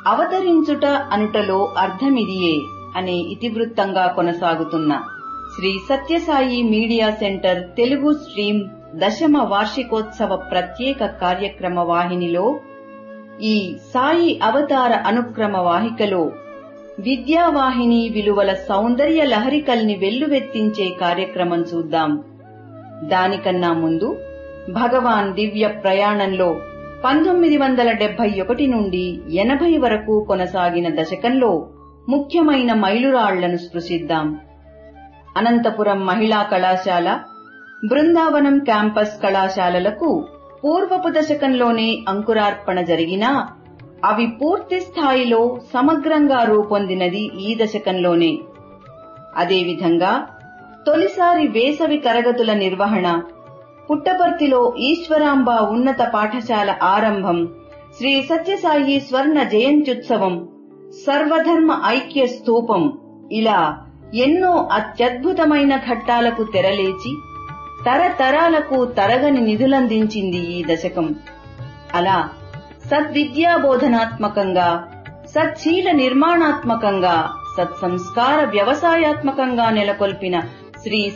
అవతరించుట అనుటలో అర్థమిదియే అనే ఇతివృత్తంగా కొనసాగుతున్న Shri Sathya Sai media centre Telugu stream దశమ వార్షికోత్సవ ప్రత్యేక కార్యక్రమ వాహినిలో ఈ సాయి అవతార అనుక్రమ వాహికలో విద్యావాహిని విలువల సౌందర్య లహరికల్ని వెల్లువెత్తించే కార్యక్రమం చూద్దాం దానికన్నా ముందు భగవాన్ దివ్య ప్రయాణంలో పంతొమ్మిది వందల డెబ్బై ఒకటి నుండి ఎనభై వరకు కొనసాగిన దశకంలో ముఖ్యమైన మైలురాళ్లను స్పృశిద్దాం అనంతపురం మహిళా కళాశాల బృందావనం క్యాంపస్ కళాశాలలకు పూర్వపు దశకంలోనే అంకురార్పణ జరిగినా అవి పూర్తి స్థాయిలో సమగ్రంగా రూపొందినది ఈ దశకంలోనే అదేవిధంగా తొలిసారి వేసవి తరగతుల నిర్వహణ పుట్టపర్తిలో ఈశ్వరాంబ ఉన్నత పాఠశాల ఆరంభం శ్రీ సత్యసాయి స్వర్ణ జయంత్యుత్సవం సర్వధర్మ ఐక్య స్తూపం ఇలా ఎన్నో అత్యద్భుతమైన ఘట్టాలకు తెరలేచి తరతరాలకు తరగని నిధులందించింది ఈ దశకం అలా సద్విద్యాబోధనాత్మకంగా సచ్చీల నిర్మాణాత్మకంగా సత్సంస్కార వ్యవసాయాత్మకంగా నెలకొల్పిన శ్రీ